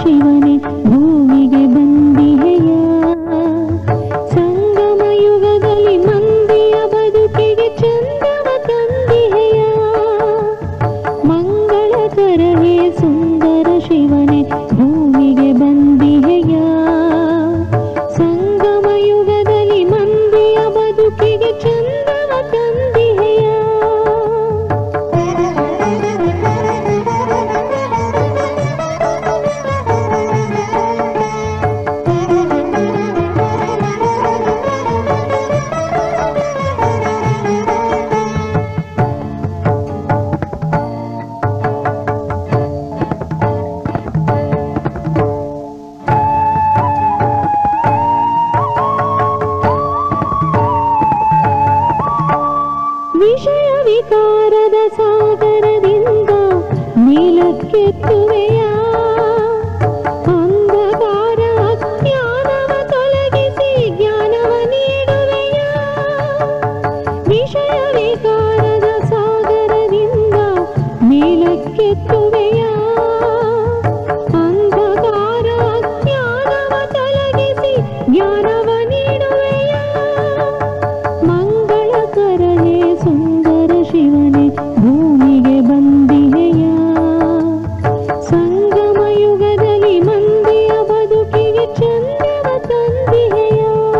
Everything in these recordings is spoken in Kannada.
ಶಿವನೇ ಭೂಮಿಗೆ ಬಂದಿಹೆಯ ಸಂಗಮ ಯುಗದಲ್ಲಿ ಮಂದಿಯ ಬದುಕಿಗೆ ಚಂದವ ತಂದಿಹೆಯ ಮಂಗಳಕರವೇ ಸುಂದರ ಶಿವನೇ ಭೂಮಿಗೆ ಬಂದಿಹೆಯ ಸಂಗಮ ಯುಗದಲ್ಲಿ ಮಂದಿಯ ಬದುಕಿಗೆ ಚಂದವ ತಂದಿಹೆಯ ವಿಷಯ ವಿಕಾರದ ಸಾಗರದಿಂದ ಮೇಲಕ್ಕೆತ್ತುವೆಯ ಅಂಧಕಾರ ಅಜ್ಞಾನವ ತೊಲಗಿಸಿ ಜ್ಞಾನವ ನೀಡುವೆಯ ವಿಷಯ ವಿಕಾರದ ಸಾಗರದಿಂದ ಮೇಲಕ್ಕೆತ್ತುವೆಯ ಅಂಧಕಾರ ಅಜ್ಞಾನವ ತೊಲಗಿಸಿ ಜ್ಞಾನವ ನೀಡುವೆಯ ಮಂಗಳಕರನೇ ಸುಂದರ ಶಿವನೇ ಭೂಮಿಗೆ ಬಂದಿಹೆಯ ಸಂಗಮ ಯುಗದಲ್ಲಿ ಮಂದಿಯ ಬದುಕಿಗೆ ಚಂದವ ತಂದಿಹೆಯ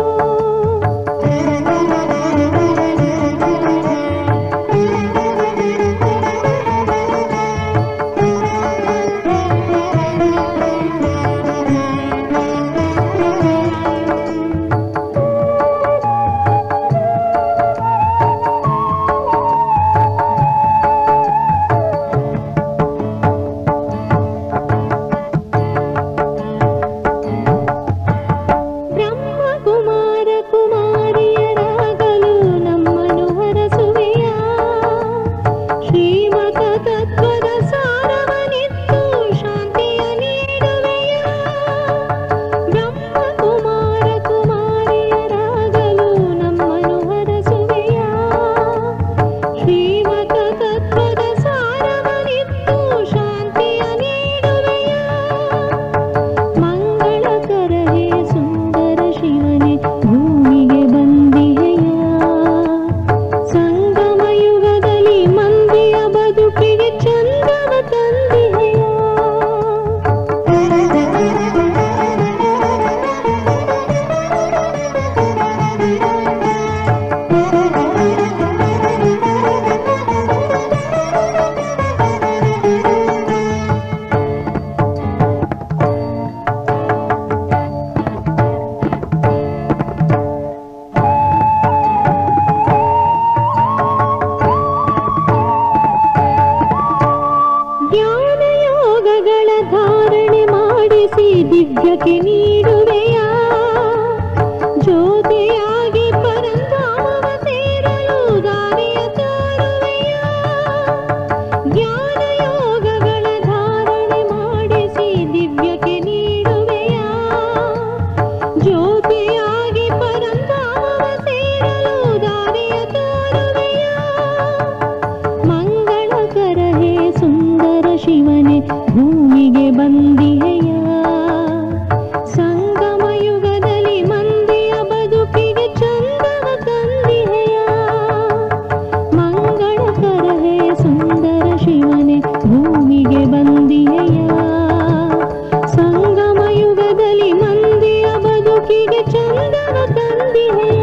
ಬ್ರಹ್ಮ ಕುಮಾರ ಕುಮಾರಿಯರಾಗಲು ನಮ್ಮನು ಹರಸುವೆಯ ಶ್ರೀಮತ ತತ್ವದ ಸಾರವನಿತ್ತು ಶಾಂತಿಯ ನೀಡುವೆಯ ಬ್ರಹ್ಮ ಕುಮಾರ ಕುಮಾರಿಯರಾಗಲು ನಮ್ಮನು ಹರಸುವೆಯ ಶ್ರೀಮತ ತತ್ವದ ಸಾರವನಿತ್ತು ಶಾಂತಿಯ ನೀಡುವೆಯ ಮಂಗಳಕರವೇ ಸುಂದರ ಶಿವನೇ ಭೂಮಿಗೆ ಬಂದಿಹೆಯ ಸಂಗಮ ಯುಗದಲ್ಲಿ ಮಂದಿಯ ಬದುಕಿಗೆ ಚಂದವ ತಂದಿಹೆಯ ಜ್ಞಾನ ಯೋಗಗಳ ಧಾರಣೆ ಮಾಡಿಸಿ ದಿವ್ಯಕ್ಕೆ ನೀಡುವೆಯ ಜ್ಯೋತಿಯಾಗಿ ಪರಂಧಾಮವ ಸೇರಲು ದಾರಿಯ ತೋರುವೆಯ ಜ್ಞಾನ ಯೋಗಗಳ ಧಾರಣೆ ಮಾಡಿಸಿ ದಿವ್ಯಕ್ಕೆ ನೀಡುವೆಯ ಜ್ಯೋತಿಯಾಗಿ ಪರಂಧಾಮವ ಸೇರಲು ದಾರಿಯ ತೋರುವೆಯ ಮಂಗಳಕರ ಹೇ ಸುಂದರ ಶಿವನೇ ಭೂಮಿಗೆ ಬಂದಿಹೆಯ ಸಂಗಮ ಯುಗದಲ್ಲಿ ಮಂದಿಯ ಬದುಕಿಗೆ ಚಂದವ ತಂದಿಹೆಯ ಮಂಗಳಕರ ಹೇ ಸುಂದರ ಶಿವನೇ ಭೂಮಿಗೆ ಬಂದಿಹೆಯ ಸಂಗಮ ಯುಗದಲ್ಲಿ ಮಂದಿಯ ಬದುಕಿಗೆ ಚಂದವ ತಂದಿಹೆಯ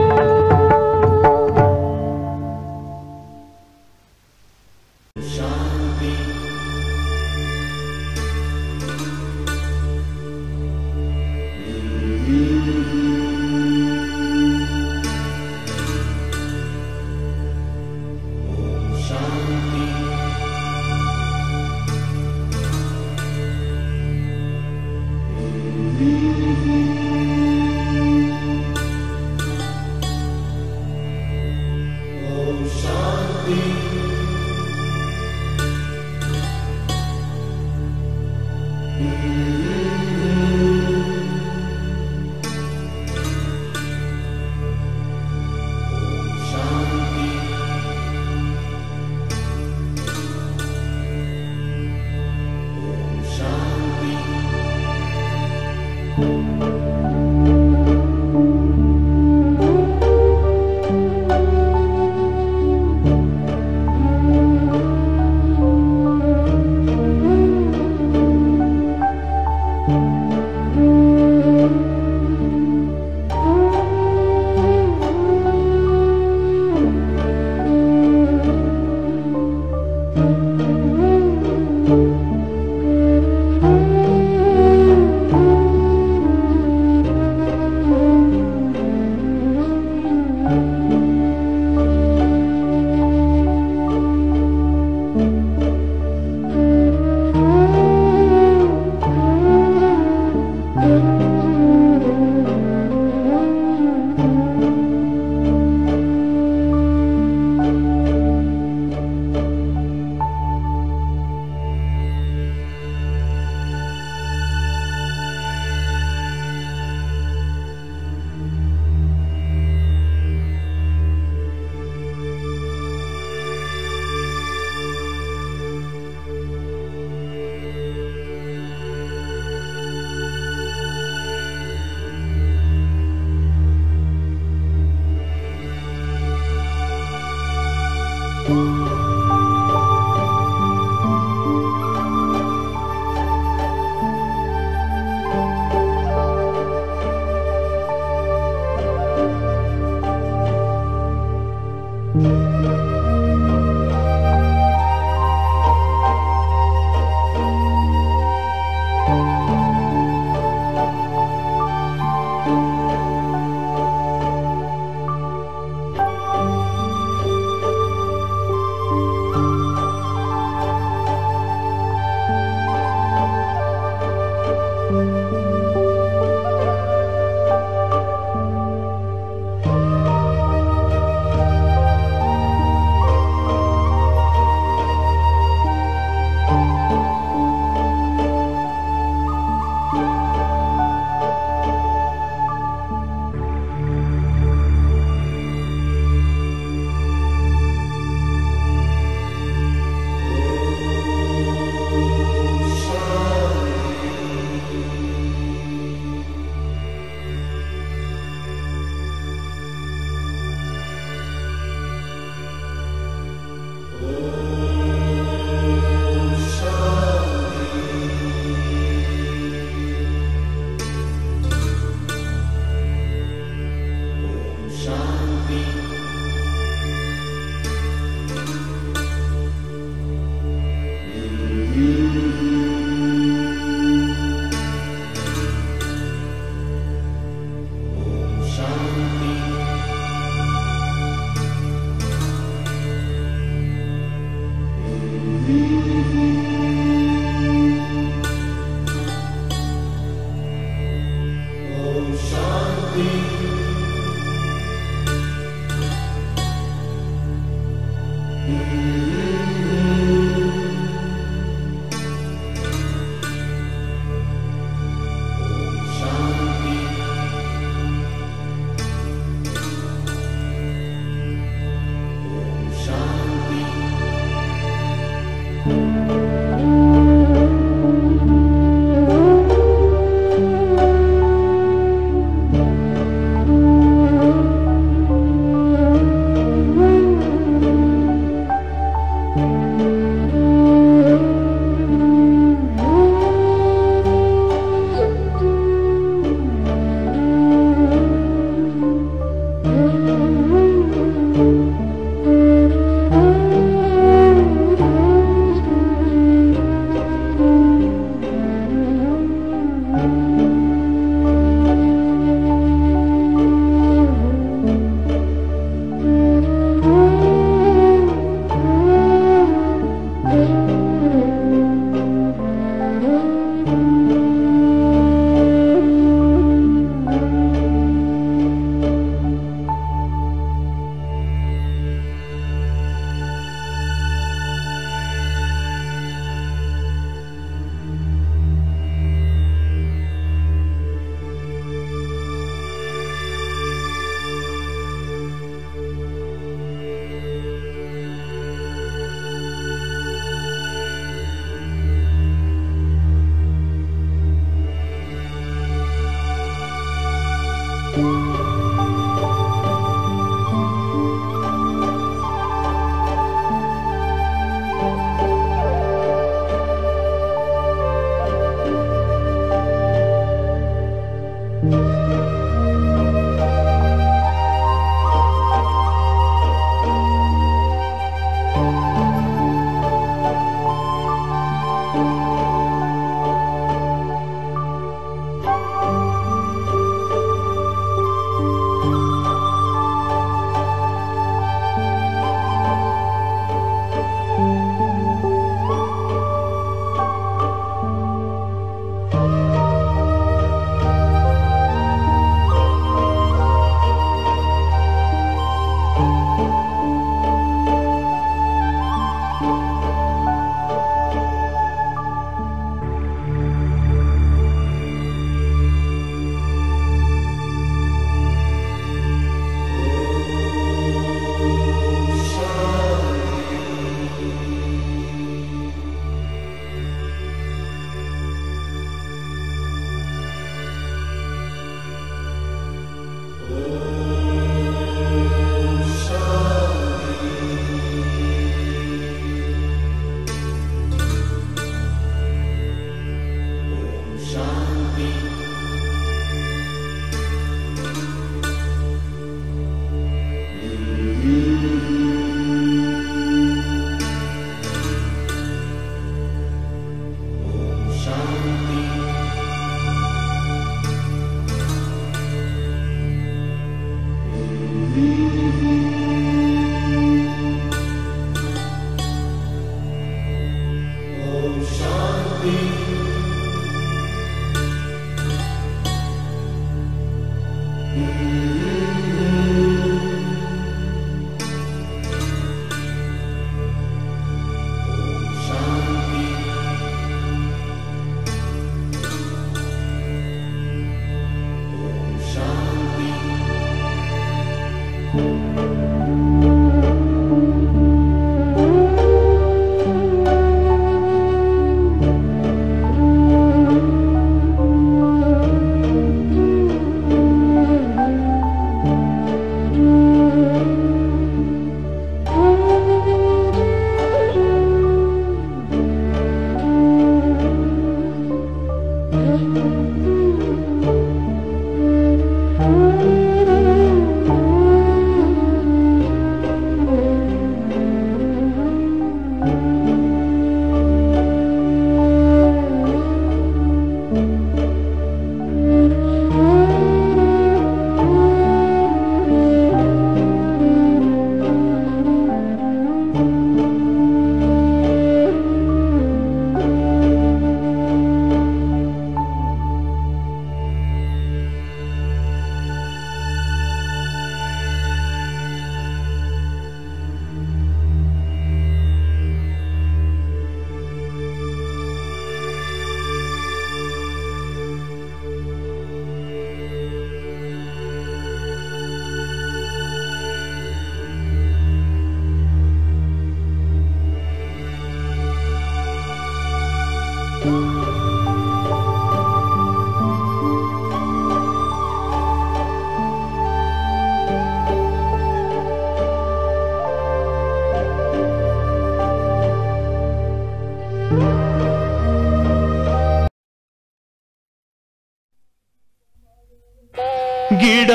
ಗಿಡ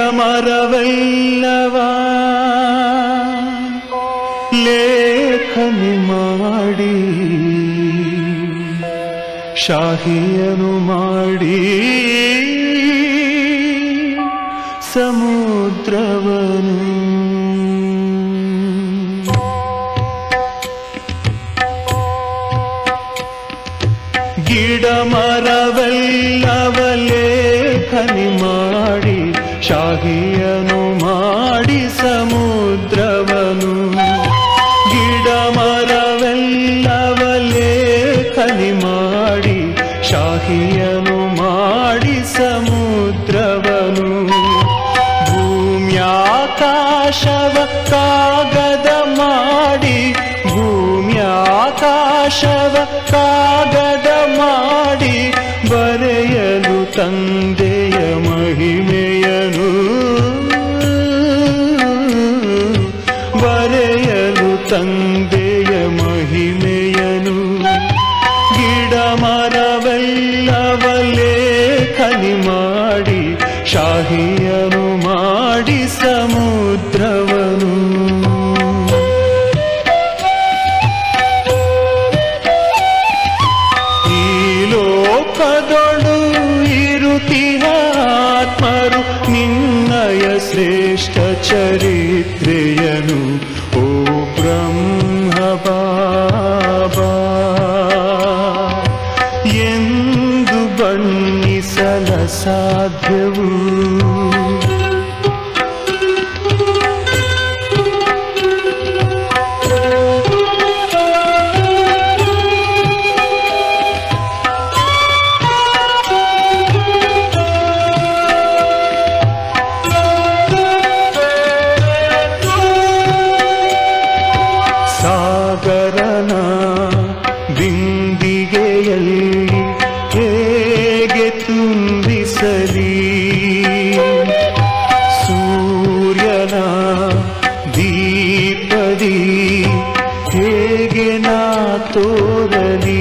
ಮರವೆಲ್ಲವ ಲೇಖನಿ ಮಾಡಿ ಶಾಹಿಯನು ಮಾಡಿ ಸಮುದ್ರವನು ಗಿಡ ಮರವೆಲ್ಲವ ಲೇಖನಿ ಮಾಡಿ ಶಾಹಿಯನು ಮಾಡಿ ಸಮುದ್ರವನು ಗಿಡ ಮರವೆಲ್ಲವ ಲೇಖನಿ ಮಾಡಿ ಶಾಹಿಯನು ಮಾಡಿ ಸಮುದ್ರವನು ಭೂಮ್ಯಾಕಾಶವ ಕಾಗದ ಮಾಡಿ ಭೂಮ್ಯಾಕಾಶವ ಕಾಗದ ಮಾಡಿ ಬರೆಯಲು ತಂದೆಯ ಮಹಿಮೆಯನು ಬರೆಯಲು ತಂದೆಯ ಮಹಿಮೆಯನು ಗಿಡ ಮರವೆಲ್ಲವ ಲೇಖನಿ ಮಾಡಿ ಶಾಹಿಯನು ಮಾಡಿ ಸಮುದ್ರವನು ಈ ಲೋಕದೊಳು ಇರುತಿಹ ಆತ್ಮರು ನಿನ್ನಯ ಶ್ರೇಷ್ಠ ಚರಿತ್ರೆಯನು ಓ ಬ್ರಹ್ಮ ಬಾಬಾ ಎಂದು ಬಣ್ಣಿಸಲ ಸಾಧ್ಯವು ಸಾಗರನ ಬಿಂದಿಗೆಯಲ್ಲಿ ಹೇಗೆ ತುಂಬಿಸಲಿ ಸೂರ್ಯನ ದೀಪದಿ ಹೇಗೆ ನಾ ತೋರಲಿ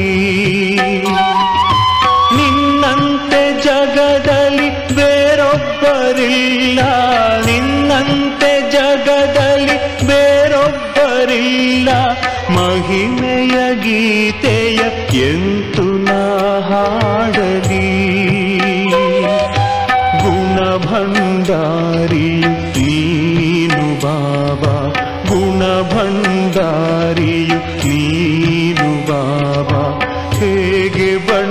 ನಿನ್ನಂತೆ ಜಗದಲ್ಲಿ ಬೇರೊಬ್ಬರಿಲ್ಲ ನಿನ್ನಂತೆ ಜಗದಲ್ಲಿ ಬೇರೊಬ್ಬರಿಲ್ಲ ಮಹಿಮೆಯ ಗೀತೆಯ ಎಂತು ನಾ ಹಾಡಲಿ ಗುಣಭಂಡಾರಿಯು ನೀನು ಬಾಬಾ ಗುಣಭಂಡಾರಿಯು ನೀನು ಬಾಬಾ ಹೇಗೆ ಬಣ್ಣ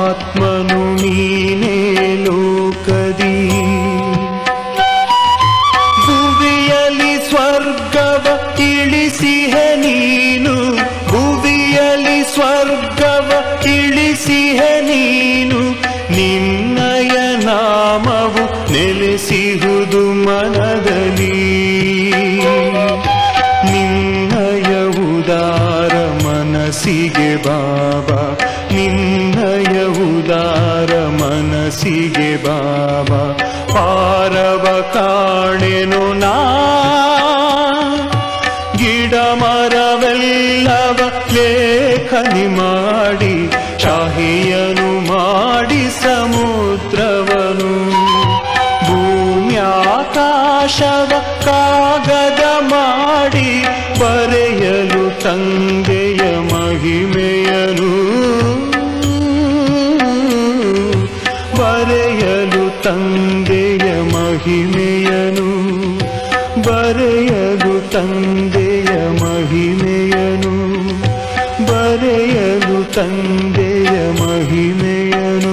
ಆತ್ಮನು ನೀನೇ ಲೋಕದಿ ಭುವಿಯಲಿ ಸ್ವರ್ಗವ ಇಳಿಸಿಹ ನೀನು ಭುವಿಯಲಿ ಸ್ವರ್ಗವ ಇಳಿಸಿಹ ನೀನು ನಿನ್ನಯ ನಾಮವು ನೆಲೆಸಿಹುದು ಮನದಲ್ಲಿ ನಿನ್ನಯ ಉದಾರ ಮನಸ್ಸಿಗೆ ಬಾಬಾ ನಿನ್ನಯ ಉದಾರ ಮನಸ್ಸಿಗೆ ಬಾಬಾ ಪಾರವ ಕಾಣೆನು ನಾ ಗಿಡ ಮರವೆಲ್ಲವ ಲೇಖನಿ ಮಾಡಿ ಶಾಹಿಯನು ಮಾಡಿ ಸಮುದ್ರವನು ಭೂಮ್ಯಾಕಾಶವ ಕಾಗದ ಮಾಡಿ ಬರೆಯಲು ತಂದೆಯ ಮಹಿಮೆಯನು ಬರೆಯಲು ತಂದೆಯ ಮಹಿಮೆಯನು ಬರೆಯಲು ತಂದೆಯ ಮಹಿಮೆಯನು ಬರೆಯಲು ತಂದೆಯ ಮಹಿಮೆಯನು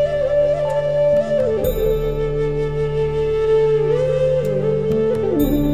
Thank you.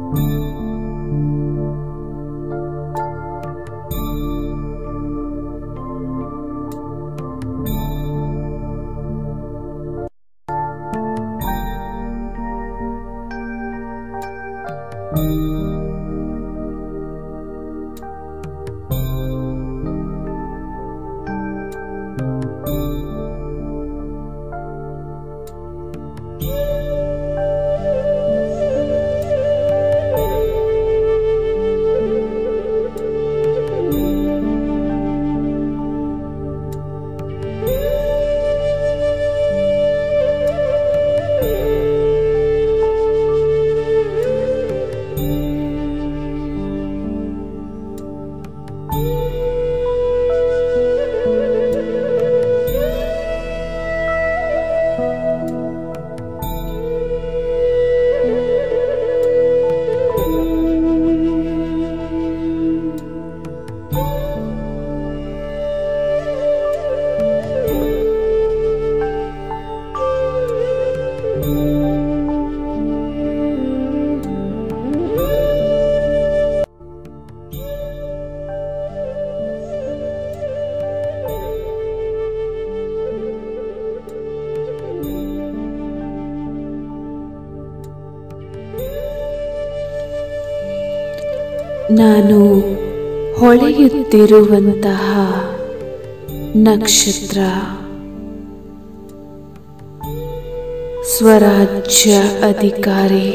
ನಾನು ಹೊಳೆಯುತ್ತಿರುವಂತಹ ನಕ್ಷತ್ರ ಸ್ವರಾಜ್ಯ ಅಧಿಕಾರಿ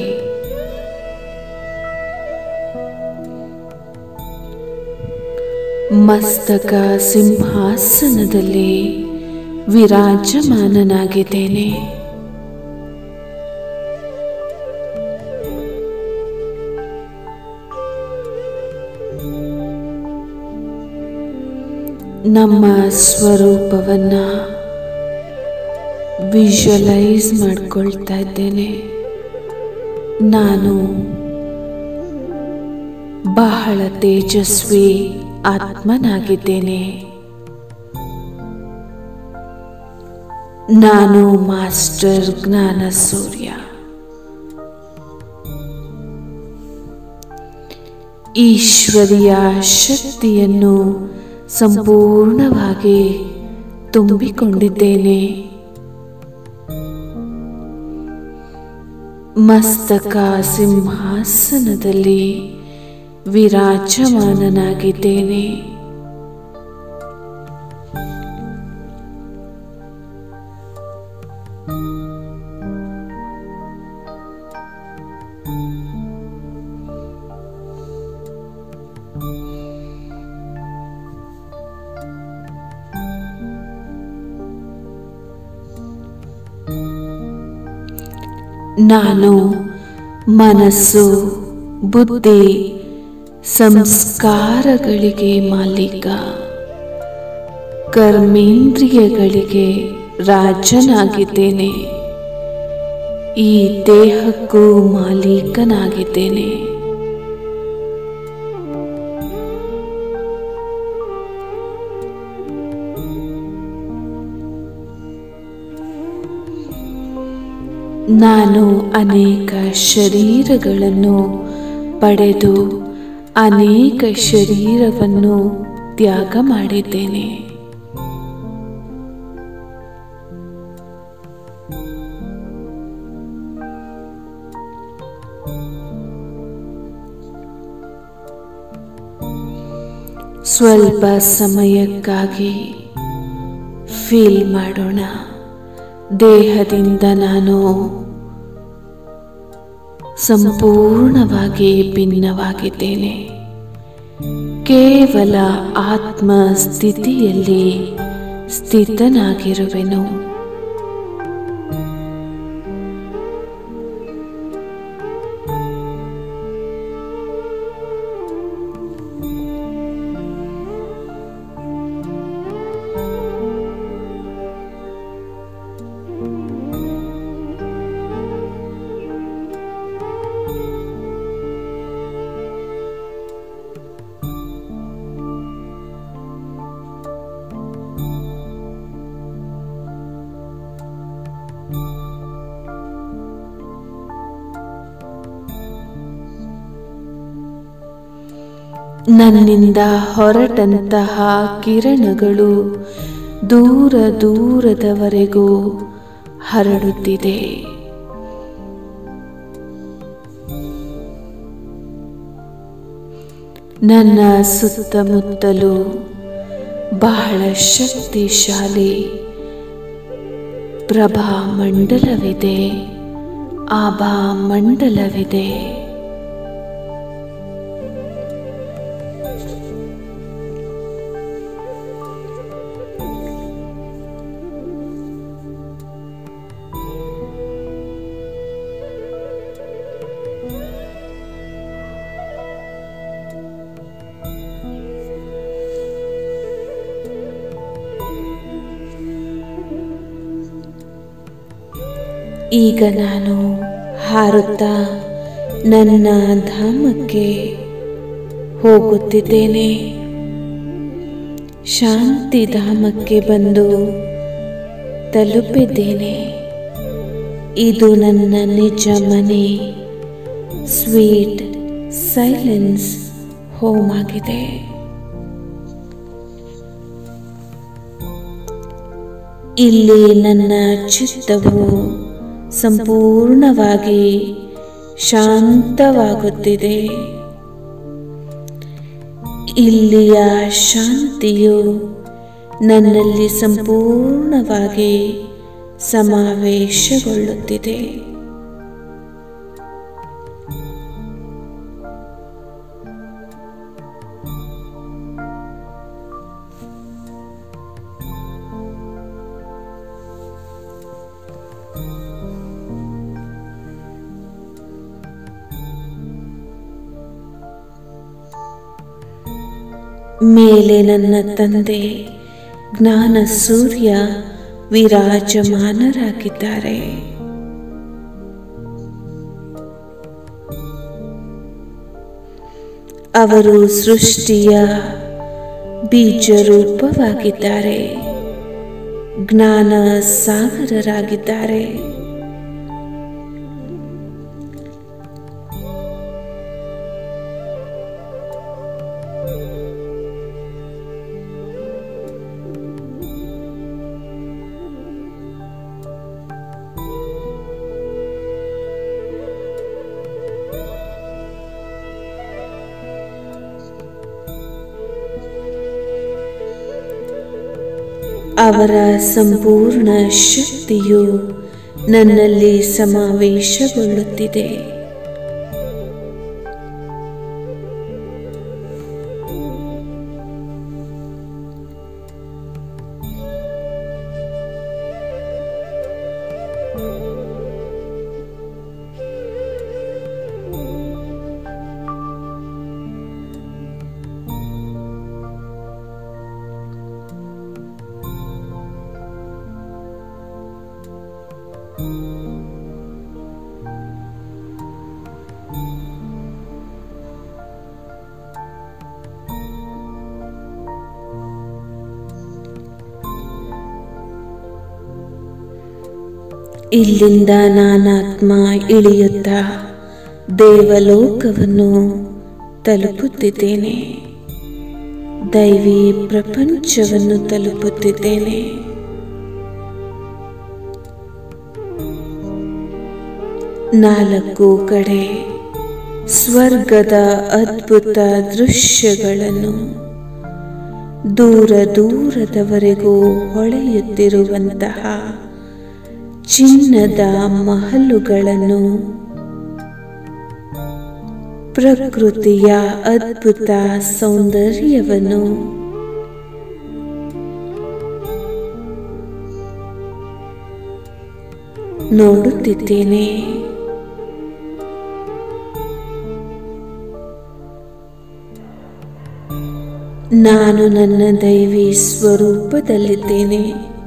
ಮಸ್ತಕ ಸಿಂಹಾಸನದಲ್ಲಿ ವಿರಾಜಮಾನನಾಗಿದ್ದೇನೆ ನಮ್ಮ ಸ್ವರೂಪವನ್ನ ವಿಜುವಲೈಸ್ ಮಾಡ್ಕೊಳ್ತಾ ಇದ್ದೇನೆ ನಾನು ಬಹಳ ತೇಜಸ್ವಿ ಆತ್ಮನಾಗಿದ್ದೇನೆ ನಾನು ಮಾಸ್ಟರ್ ಜ್ಞಾನ ಸೂರ್ಯ ಈಶ್ವರಿಯ ಶಕ್ತಿಯನ್ನು ಸಂಪೂರ್ಣವಾಗಿ ತುಂಬಿಕೊಂಡಿದ್ದೇನೆ ಮಸ್ತಕ ಸಿಂಹಾಸನದಲ್ಲಿ ವಿರಾಜಮಾನನಾಗಿದ್ದೇನೆ ನಾನು ಮನಸ್ಸು ಬುದ್ಧಿ ಸಂಸ್ಕಾರಗಳಿಗೆ ಮಾಲೀಕ ಕರ್ಮೇಂದ್ರಿಯಗಳಿಗೆ ರಾಜನಾಗಿದ್ದೇನೆ ಈ ದೇಹಕ್ಕೂ ಮಾಲೀಕನಾಗಿದ್ದೇನೆ ನಾನು ಅನೇಕ ಶರೀರಗಳನ್ನು ಪಡೆದು ಅನೇಕ ಶರೀರವನ್ನು ತ್ಯಾಗ ಮಾಡಿದ್ದೇನೆ ಸ್ವಲ್ಪ ಸಮಯಕ್ಕಾಗಿ ಫೀಲ್ ಮಾಡೋಣ ದೇಹದಿಂದ ನಾನು ಸಂಪೂರ್ಣವಾಗಿ ಭಿನ್ನವಾಗಿದ್ದೇನೆ ಕೇವಲ ಆತ್ಮ ಸ್ಥಿತಿಯಲ್ಲಿ ಸ್ಥಿತನಾಗಿರುವೆನು ನನ್ನಿಂದ ಹೊರಟಂತಹ ಕಿರಣಗಳು ದೂರ ದೂರದವರೆಗೂ ಹರಡುತ್ತಿದೆ ನನ್ನ ಸುತ್ತಮುತ್ತಲೂ ಬಹಳ ಶಕ್ತಿಶಾಲಿ ಪ್ರಭಾ ಮಂಡಲವಿದೆ ಆಭಾ ಮಂಡಲವಿದೆ ಈಗ ನಾನು ಹಾರುತ್ತಾ ನನ್ನ ಧಾಮಕ್ಕೆ ಹೋಗುತ್ತಿದ್ದೇನೆ ಶಾಂತಿಧಾಮಕ್ಕೆ ಬಂದು ತಲುಪಿದ್ದೇನೆ ಇದು ನನ್ನ ನಿಜ ಮನೆ ಸ್ವೀಟ್ ಸೈಲೆನ್ಸ್ ಹೋಮ್ ಆಗಿದೆ ಇಲ್ಲಿ ನನ್ನ ಚಿತ್ತವು ಸಂಪೂರ್ಣವಾಗಿ ಶಾಂತವಾಗುತ್ತಿದೆ ಇಲ್ಲಿಯ ಶಾಂತಿಯು ನನ್ನಲ್ಲಿ ಸಂಪೂರ್ಣವಾಗಿ ಸಮಾವೇಶಗೊಳ್ಳುತ್ತಿದೆ ಮೇಲೆ ನನ್ನ ತಂದೆ ಜ್ಞಾನ ಸೂರ್ಯ ವಿರಾಜಮಾನರಾಗಿದ್ದಾರೆ ಅವರು ಸೃಷ್ಟಿಯ ಬೀಜರೂಪವಾಗಿದ್ದಾರೆ ಜ್ಞಾನ ಸಾಗರರಾಗಿದ್ದಾರೆ ಅವರ ಸಂಪೂರ್ಣ ಶಕ್ತಿಯು ನನ್ನಲ್ಲಿ ಸಮಾವೇಶಗೊಳ್ಳುತ್ತಿದೆ ಇಲ್ಲಿಂದ ನಾನಾತ್ಮ ಇಳಿಯುತ್ತಾ ದೇವಲೋಕವನ್ನು ತಲುಪುತ್ತಿದ್ದೇನೆ ದೈವಿ ಪ್ರಪಂಚವನ್ನು ತಲುಪುತ್ತಿದ್ದೇನೆ ನಾಲ್ಕು ಕಡೆ ಸ್ವರ್ಗದ ಅದ್ಭುತ ದೃಶ್ಯಗಳನ್ನು ದೂರ ದೂರದವರೆಗೂ ಹೊಳೆಯುತ್ತಿರುವಂತಹ ಚಿನ್ನದ ಮಹಲುಗಳನ್ನು ಪ್ರಕೃತಿಯ ಅದ್ಭುತ ಸೌಂದರ್ಯವನ್ನು ನೋಡುತ್ತಿದ್ದೇನೆ ನಾನು ನನ್ನ ದೈವಿ ಸ್ವರೂಪದಲ್ಲಿದ್ದೇನೆ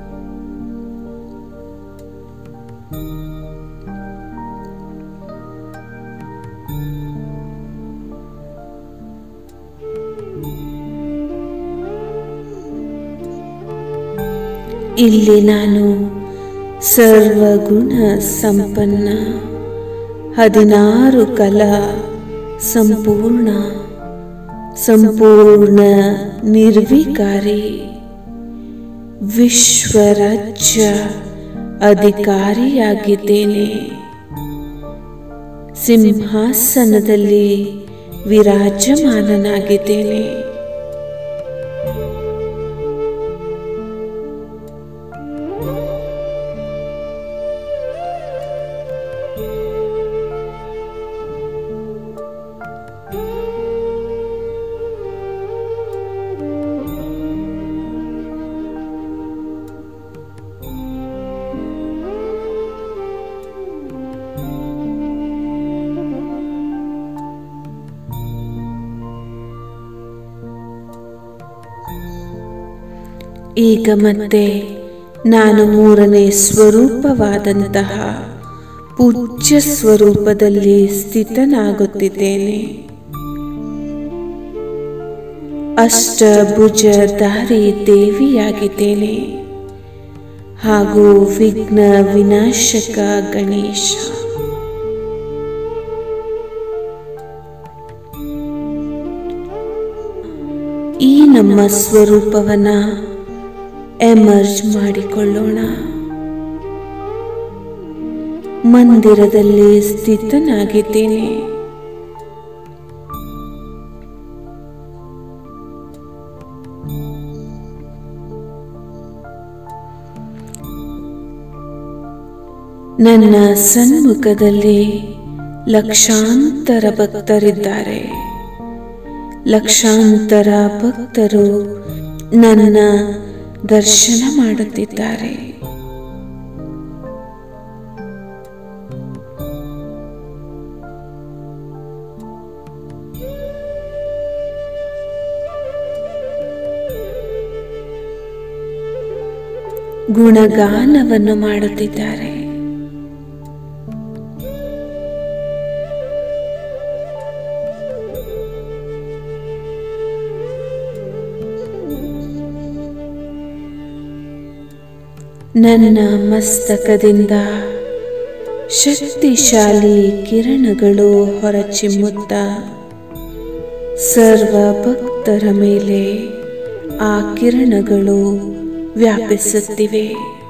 ಇಲ್ಲಿ ನಾನು ಸರ್ವಗುಣ ಸಂಪನ್ನ ಹದಿನಾರು ಕಲಾ ಸಂಪೂರ್ಣ ಸಂಪೂರ್ಣ ನಿರ್ವಿಕಾರಿ ವಿಶ್ವರಾಜ್ಯ ಅಧಿಕಾರಿಯಾಗಿದ್ದೇನೆ ಸಿಂಹಾಸನದಲ್ಲಿ ವಿರಾಜಮಾನನಾಗಿದ್ದೇನೆ ಈಗ ಮತ್ತೆ ನಾನು ಮೂರನೇ ಸ್ವರೂಪವಾದಂತಹ ಪೂಜ್ಯ ಸ್ವರೂಪದಲ್ಲಿ ಸ್ಥಿತನಾಗುತ್ತಿದ್ದೇನೆ ಅಷ್ಟಭುಜಧಾರಿ ದೇವಿಯಾಗಿದ್ದೇನೆ ಹಾಗೂ ವಿಘ್ನ ವಿನಾಶಕ ಗಣೇಶ ಈ ನಮ್ಮ ಸ್ವರೂಪವನ್ನ ಎಮರ್ಜ್ ಮಾಡಿಕೊಳ್ಳೋಣ ಮಂದಿರದಲ್ಲಿ ಸ್ಥಿತನಾಗಿದ್ದೇನೆ ನನ್ನ ಸನ್ಮುಖದಲ್ಲಿ ಲಕ್ಷಾಂತರ ಭಕ್ತರಿದ್ದಾರೆ ಲಕ್ಷಾಂತರ ಭಕ್ತರು ನನ್ನ ದರ್ಶನ ಮಾಡುತ್ತಿದ್ದಾರೆ ಗುಣಗಾನವನ್ನು ಮಾಡುತ್ತಿದ್ದಾರೆ ನನ್ನ ಮಸ್ತಕದಿಂದ ಶಕ್ತಿಶಾಲಿ ಕಿರಣಗಳು ಹೊರಚಿಮ್ಮುತ್ತ ಸರ್ವ ಭಕ್ತರ ಮೇಲೆ ಆ ಕಿರಣಗಳು ವ್ಯಾಪಿಸುತ್ತಿವೆ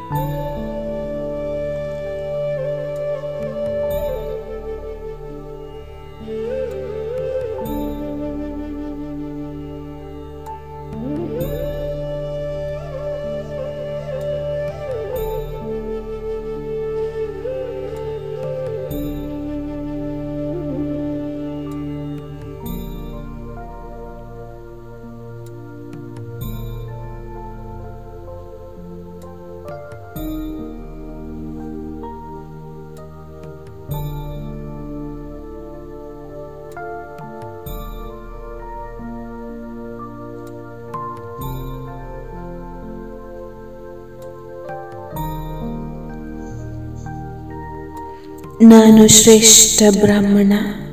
ನಾನು ಶ್ರೇಷ್ಠ ಬ್ರಾಹ್ಮಣ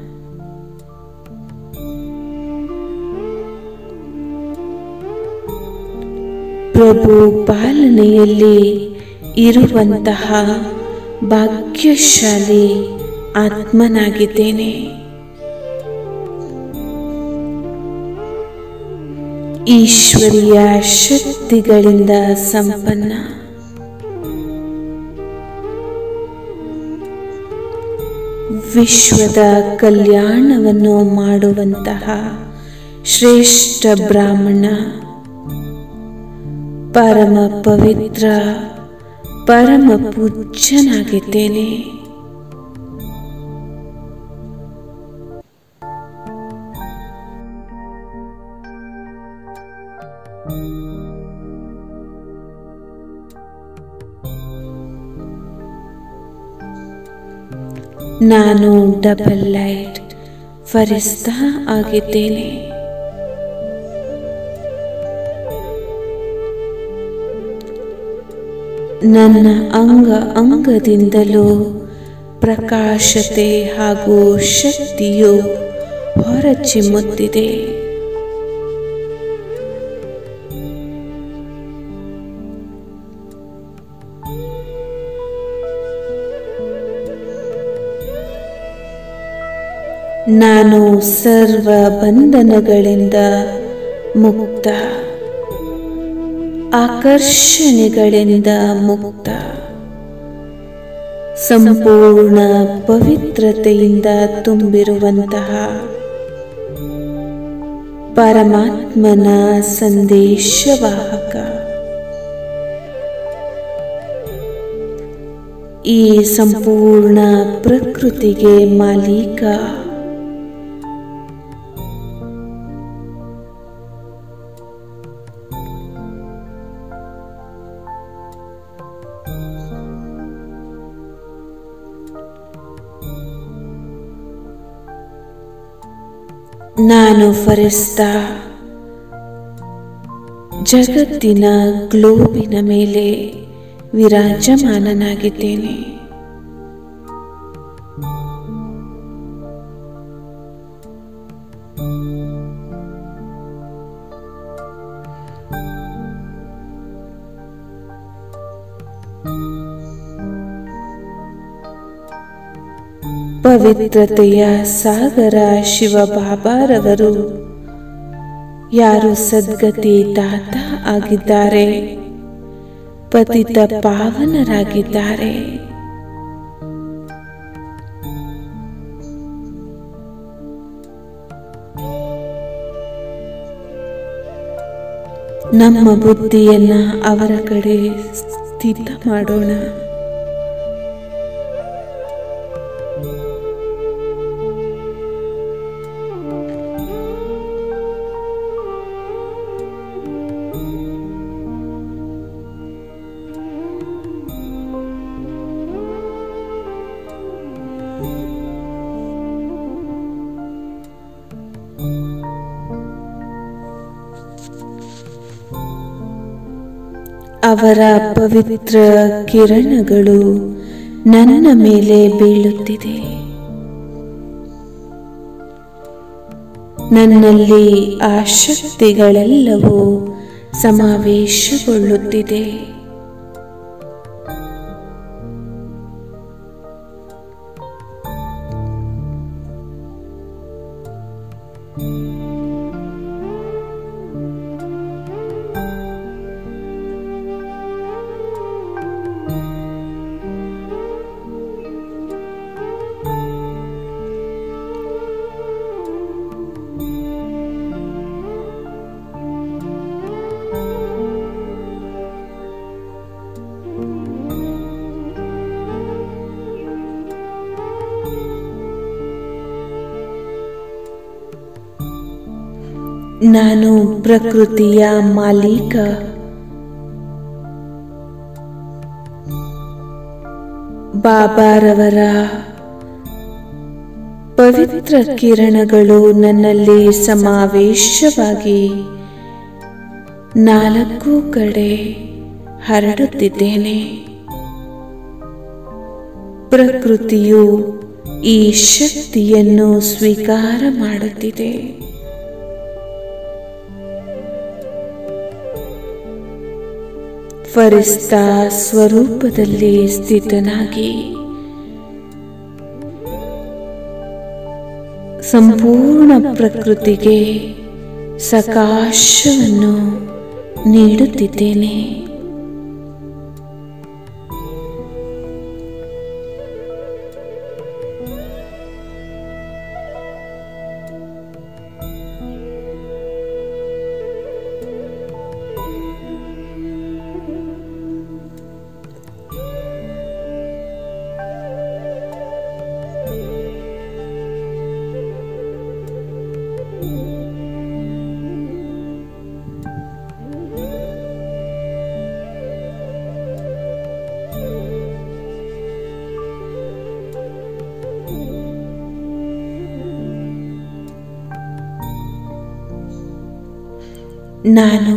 ಪ್ರಭು ಪಾಲನೆಯಲ್ಲಿ ಇರುವಂತಹ ಭಾಗ್ಯಶಾಲಿ ಆತ್ಮನಾಗಿದ್ದೇನೆ ಈಶ್ವರಿಯ ಶಕ್ತಿಗಳಿಂದ ಸಂಪನ್ನ ವಿಶ್ವದ ಕಲ್ಯಾಣವನ್ನು ಮಾಡುವಂತಹ ಶ್ರೇಷ್ಠ ಬ್ರಾಹ್ಮಣ ಪರಮ ಪವಿತ್ರ ಪರಮ ಪೂಜ್ಯನಾಗಿದ್ದೇನೆ ನಾನು ಡಬಲ್ ಲೈಟ್ ಫರಿಸ್ತಾ ಆಗಿದ್ದೇನೆ ನನ್ನ ಅಂಗ ಅಂಗದಿಂದಲೂ ಪ್ರಕಾಶತೆ ಹಾಗೂ ಶಕ್ತಿಯು ಹೊರಚಿಮ್ಮುತ್ತಿದೆ ನಾನು ಸರ್ವ ಬಂಧನಗಳಿಂದ ಮುಕ್ತ ಆಕರ್ಷಣೆಗಳಿಂದ ಮುಕ್ತ ಸಂಪೂರ್ಣ ಪವಿತ್ರತೆಯಿಂದ ತುಂಬಿರುವಂತಹ ಪರಮಾತ್ಮನ ಸಂದೇಶವಾಹಕ ಈ ಸಂಪೂರ್ಣ ಪ್ರಕೃತಿಗೆ ಮಾಲೀಕ ನಾನು ಫರಿಸ್ತಾ ಜಗತ್ತಿನ ಗ್ಲೋಬಿನ ಮೇಲೆ ವಿರಾಜಮಾನನಾಗಿದ್ದೇನೆ ಪವಿತ್ರತೆಯ ಸಾಗರ ಶಿವಬಾಬಾರವರು ಯಾರು ಸದ್ಗತಿ ದಾತ ಆಗಿದ್ದಾರೆ ಪತಿತ ಪಾವನರಾಗಿದ್ದಾರೆ ನಮ್ಮ ಬುದ್ಧಿಯನ್ನ ಅವರ ಕಡೆ ಸ್ಥಿತ ಮಾಡೋಣ ಅವರ ಪವಿತ್ರ ಕಿರಣಗಳು ನನ್ನ ಮೇಲೆ ಬೀಳುತ್ತಿದೆ ನನ್ನಲ್ಲಿ ಆ ಶಕ್ತಿಗಳೆಲ್ಲವೂ ಸಮಾವೇಶಗೊಳ್ಳುತ್ತಿದೆ ನಾನು ಪ್ರಕೃತಿಯ ಮಾಲೀಕ ಬಾಬಾರವರ ಪವಿತ್ರ ಕಿರಣಗಳು ನನ್ನಲ್ಲಿ ಸಮಾವೇಶವಾಗಿ ನಾಲ್ಕು ಕಡೆ ಹರಡುತ್ತಿದ್ದೇನೆ ಪ್ರಕೃತಿಯು ಈ ಶಕ್ತಿಯನ್ನು ಸ್ವೀಕಾರ ಮಾಡುತ್ತಿದೆ ಫರಿಸ್ತಾ ಸ್ವರೂಪದಲ್ಲಿ ಸ್ಥಿತನಾಗಿ ಸಂಪೂರ್ಣ ಪ್ರಕೃತಿಗೆ ಸಕಾಶವನ್ನು ನೀಡುತ್ತಿದ್ದೇನೆ ನಾನು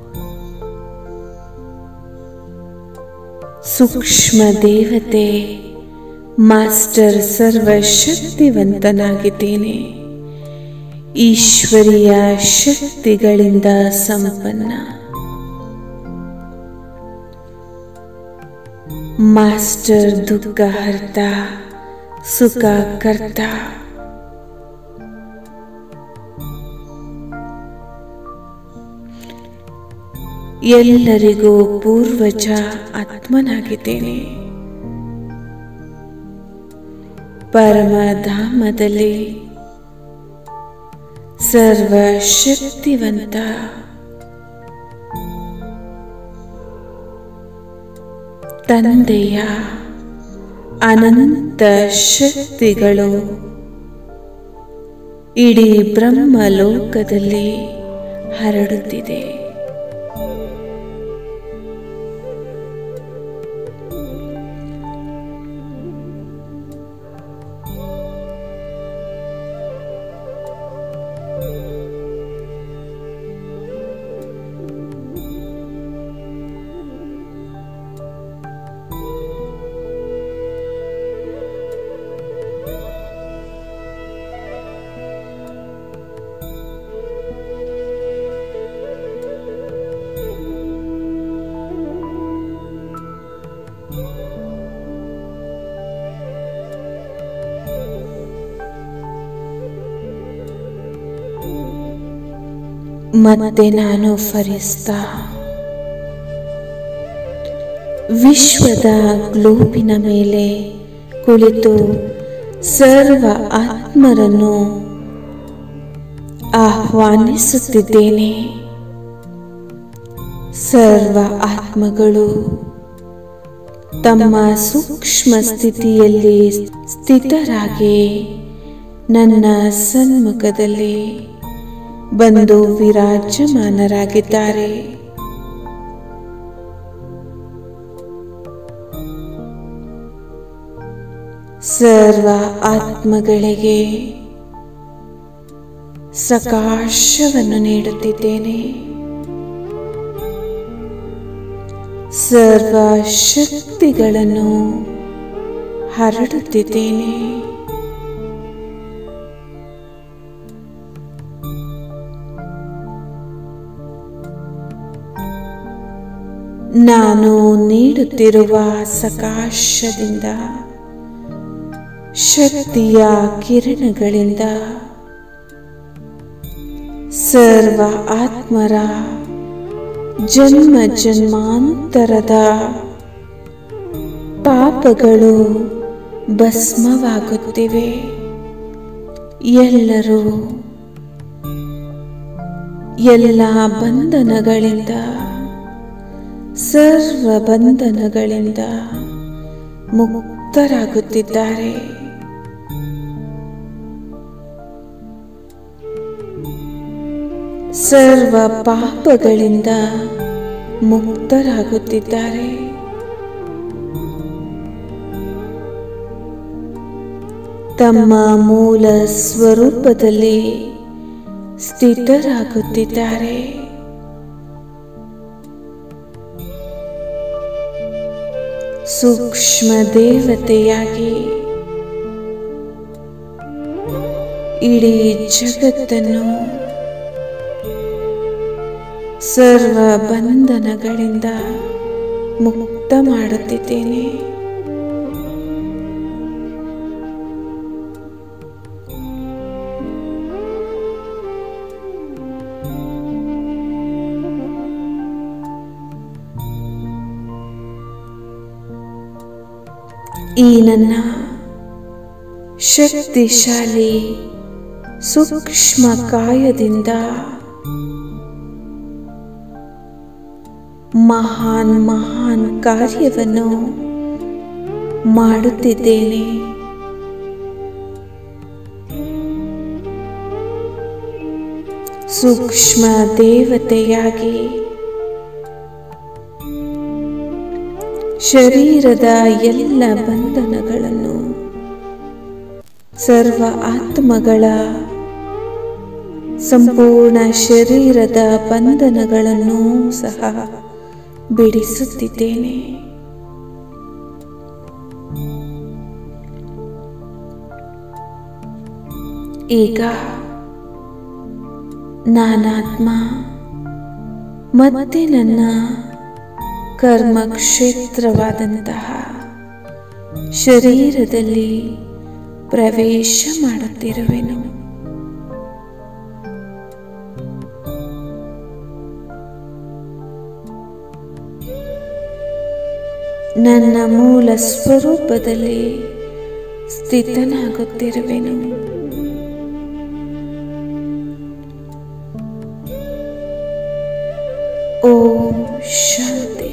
ಸೂಕ್ಷ್ಮ ದೇವತೆ ಮಾಸ್ಟರ್ ಸರ್ವಶಕ್ತಿವಂತನಾಗಿದ್ದೇನೆ ಈಶ್ವರಿಯ ಶಕ್ತಿಗಳಿಂದ ಸಂಪನ್ನ ಮಾಸ್ಟರ್ ದುಃಖ ಹರ್ತ ಸುಖ ಕರ್ತ ಎಲ್ಲರಿಗೂ ಪೂರ್ವಜ ಆತ್ಮನಾಗಿದ್ದೇನೆ ಪರಮಧಾಮದಲ್ಲಿ ಸರ್ವಶಕ್ತಿವಂತ ತಂದೆಯ ಅನಂತ ಶಕ್ತಿಗಳು ಇಡೀ ಬ್ರಹ್ಮಲೋಕದಲ್ಲಿ ಹರಡುತ್ತಿದೆ ಮತ್ತೆ ನಾನು ಫರಿಸ್ತಾ ವಿಶ್ವದ ಗ್ಲೋಬಿನ ಮೇಲೆ ಕುಳಿತು ಸರ್ವ ಆತ್ಮರನ್ನು ಆಹ್ವಾನಿಸುತ್ತಿದ್ದೇನೆ ಸರ್ವ ಆತ್ಮಗಳು ತಮ್ಮ ಸೂಕ್ಷ್ಮ ಸ್ಥಿತಿಯಲ್ಲಿ ಸ್ಥಿತರಾಗಿ ನನ್ನ ಸನ್ಮುಖದಲ್ಲಿ ಬಂದು ವಿರಾಜಮಾನರಾಗಿದ್ದಾರೆ ಸರ್ವ ಆತ್ಮಗಳಿಗೆ ಸಕಾಶವನ್ನು ನೀಡುತ್ತಿದ್ದೇನೆ ಸರ್ವ ಶಕ್ತಿಗಳನ್ನು ಹರಡುತ್ತಿದ್ದೇನೆ ನಾನು ನೀಡುತ್ತಿರುವ ಸಕಾಶದಿಂದ ಶಕ್ತಿಯ ಕಿರಣಗಳಿಂದ ಸರ್ವ ಆತ್ಮರ ಜನ್ಮ ಜನ್ಮಾಂತರದ ಪಾಪಗಳು ಭಸ್ಮವಾಗುತ್ತಿವೆ ಎಲ್ಲರೂ ಎಲ್ಲ ಬಂಧನಗಳಿಂದ ಸರ್ವ ಬಂಧನಗಳಿಂದ ಮುಕ್ತರಾಗುತ್ತಿದ್ದಾರೆ ಸರ್ವ ಪಾಪಗಳಿಂದ ಮುಕ್ತರಾಗುತ್ತಿದ್ದಾರೆ ತಮ್ಮ ಮೂಲ ಸ್ವರೂಪದಲ್ಲಿ ಸ್ಥಿತರಾಗುತ್ತಿದ್ದಾರೆ ಸೂಕ್ಷ್ಮ ದೇವತೆಯಾಗಿ ಇಡೀ ಜಗತ್ತನ್ನು ಸರ್ವ ಬಂಧನಗಳಿಂದ ಮುಕ್ತ ಮಾಡುತ್ತಿದ್ದೇನೆ ಈ ನನ್ನ ಶಕ್ತಿಶಾಲಿ ಸೂಕ್ಷ್ಮ ಕಾಯದಿಂದ ಮಹಾನ್ ಮಹಾನ್ ಕಾರ್ಯವನ್ನು ಮಾಡುತ್ತಿದ್ದೇನೆ ಸೂಕ್ಷ್ಮ ದೇವತೆಯಾಗಿ ಶರೀರದ ಎಲ್ಲ ಬಂಧನಗಳನ್ನು ಸರ್ವ ಆತ್ಮಗಳ ಸಂಪೂರ್ಣ ಶರೀರದ ಬಂಧನಗಳನ್ನು ಸಹ ಬಿಡಿಸುತ್ತಿದ್ದೇನೆ ಈಗ ನಾನಾತ್ಮ ಮತ್ತೆ ನನ್ನ ಕರ್ಮಕ್ಷೇತ್ರವಾದಂತಹ ಶರೀರದಲ್ಲಿ ಪ್ರವೇಶ ಮಾಡುತ್ತಿರುವೆನು ನನ್ನ ಮೂಲ ಸ್ವರೂಪದಲ್ಲಿ ಸ್ಥಿತನಾಗುತ್ತಿರುವೆನು ಓಂ ಶಾಂತಿ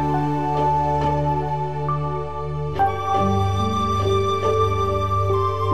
ॐ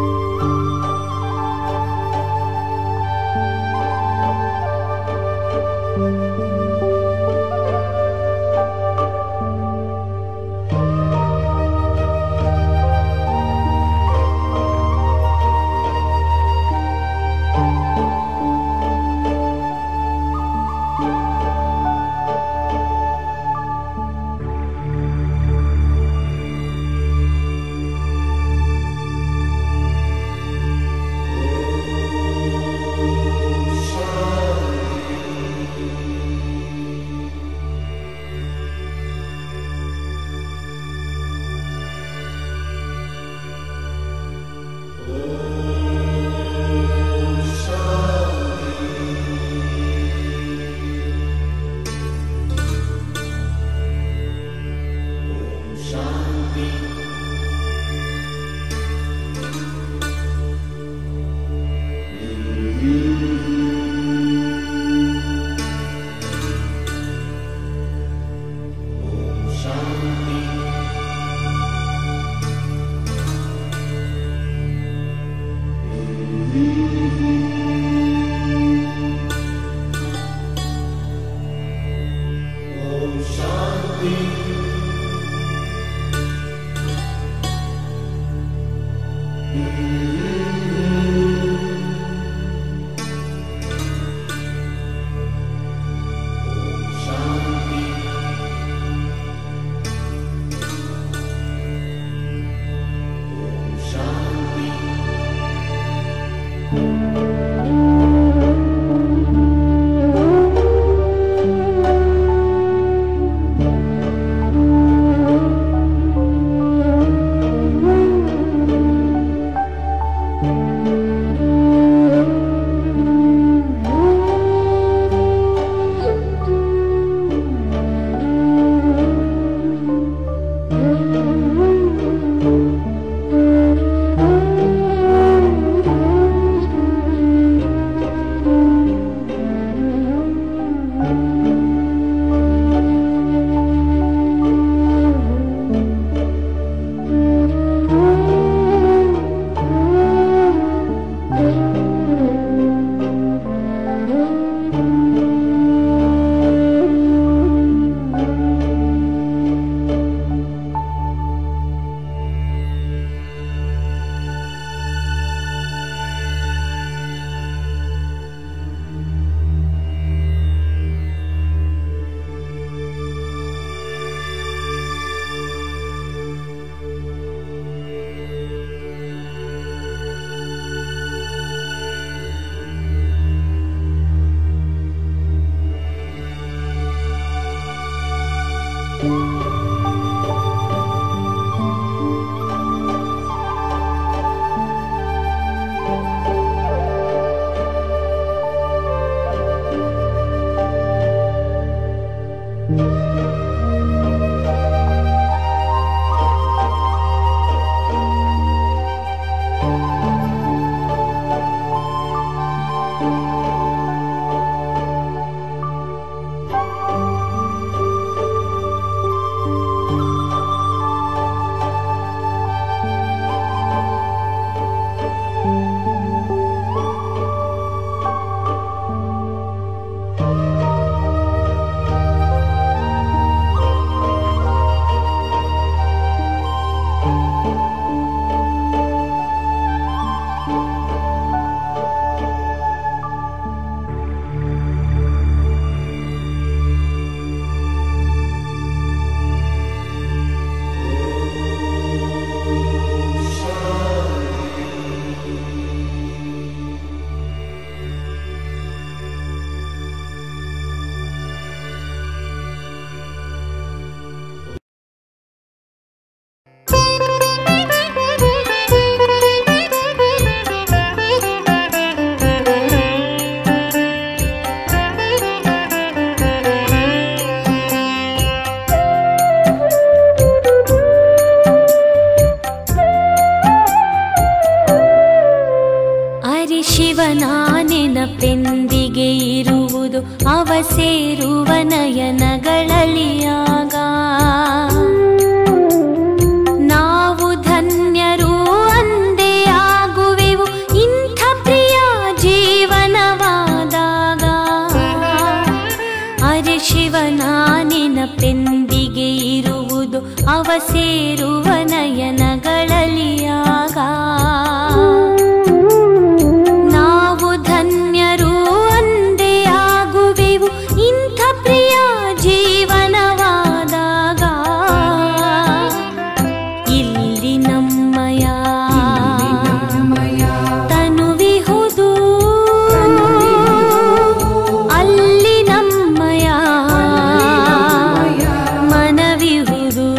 ಶಿವನ ನೆನಪೆಂದಿಗೆ ಇರುವುದು ಅವ ಸೇರುವ ನಯನಗಳಲ್ಲಿ ಆಗ ನಾವು ಧನ್ಯರು ಅಂದೇ ಆಗುವೆವು ಇಂಥ ಪ್ರಿಯ ಜೀವನವಾದಾಗ ಅರೆ ಶಿವನ ನೆನಪೆಂದಿಗೆ ಇರುವುದು ಅವ ಸೇರುವ ನಯನಗಳಲ್ಲಿ ಆಗ ನಾವು ಧನ್ಯರು ಅಂದೇ ಆಗುವೆವು ಇಂಥ ಪ್ರಿಯ ಜೀವನವಾದಾಗ ಇಲ್ಲಿ ನಮ್ಮಯ ತನುವಿಹುದು ಅಲ್ಲಿ ನಮ್ಮಯ ಮನವಿಹುದು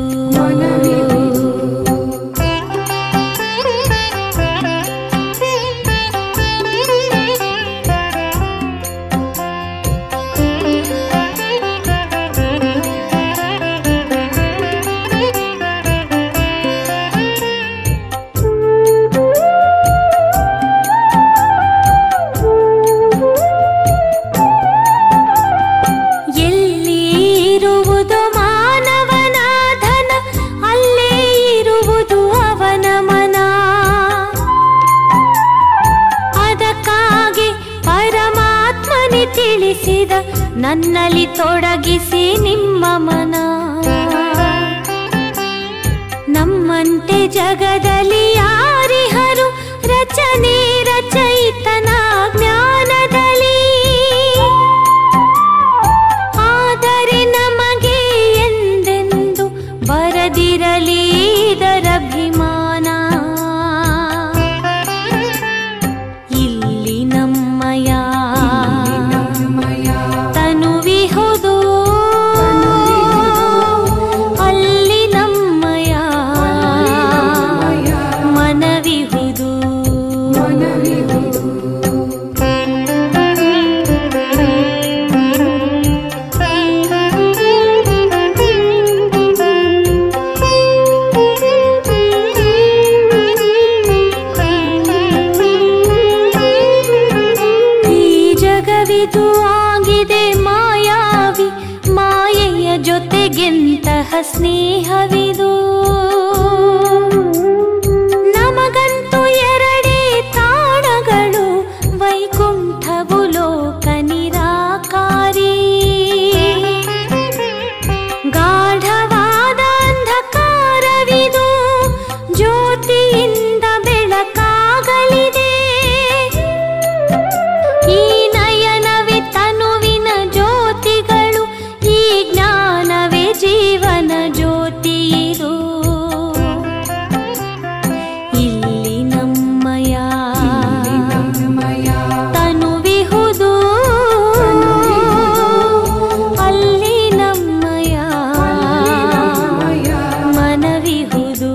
ಎಲ್ಲಿ ಇರುವುದು ಮಾನವನ ಧನ ಅಲ್ಲೇ ಇರುವುದು ಅವನ ಮನ ಅದಕ್ಕಾಗಿ ಪರಮಾತ್ಮನೆ ತಿಳಿಸಿದ ನನ್ನಲ್ಲಿ ತೊಡಗಿಸಿ ನಿಮ್ಮ ಮನ ನಮ್ಮಂತೆ ಜಗದಲ್ಲಿ ಯಾರಿಹರು ರಚನೆ ರಚಯಿತನ ಜ್ಞಾನದಲ್ಲಿ ಆದರೆ ನಮಗೆ ಎಂದೆಂದು ಬರದಿರಲಿ ಇದರಭಿಮಾನ ಇಲ್ಲಿ ನಮ್ಮಯ ತನುವಿಹುದು ಅಲ್ಲಿ ನಮ್ಮಯ ಮನವಿಹುದು ಈ ಜಗವಿದು ಆಗಿದೆ ಮಾಯಾವಿ ಮಾಯೆಯ ಜೊತೆಗೆಂತಹ ಸ್ನೇಹವಿದು ನಮಗಂತೂ ಎರಡೇ ತಾಣಗಳು ವೈಕುಂಠವು ಲೋಕ ನಿರಾಕಾರಿ ಗಾಢವಾದ ಅಂಧಕಾರವಿದು ಜ್ಯೋತಿಯಿಂದ ಬೆಳಕಾಗಲಿದೆ ಈ ನಯನವೇ ತನುವಿನ ಜ್ಯೋತಿಗಳು ಈ ಜ್ಞಾನವೇ ಜೀವನ ಜ್ಯೋತಿ ಇದು ಇಲ್ಲಿ ನಮ್ಮಯ ತನುವಿಹುದು ಅಲ್ಲಿ ನಮ್ಮಯ ಮನವಿಹುದು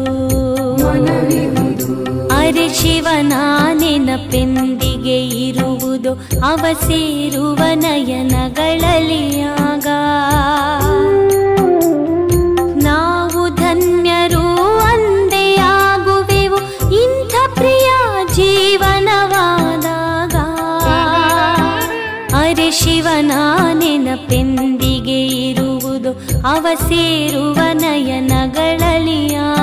ಅರೆ ಶಿವನ ನೆನಪೆಂದಿಗೆ ಇರುವುದು ಅವ ಸೇರುವ ನಯನಗಳಲ್ಲಿ ಆಗ ನಾವು ಧನ್ಯರು ಅಂದೇ ಆಗುವೆವು ಇಂಥ ಪ್ರಿಯ ಜೀವನವಾದಾಗ ಅರೆ ಶಿವನ ನೆನಪೆಂದಿಗೆ ಇರುವುದು ಅವ ಸೇರುವ ನಯನಗಳಲ್ಲಿ ಆಗ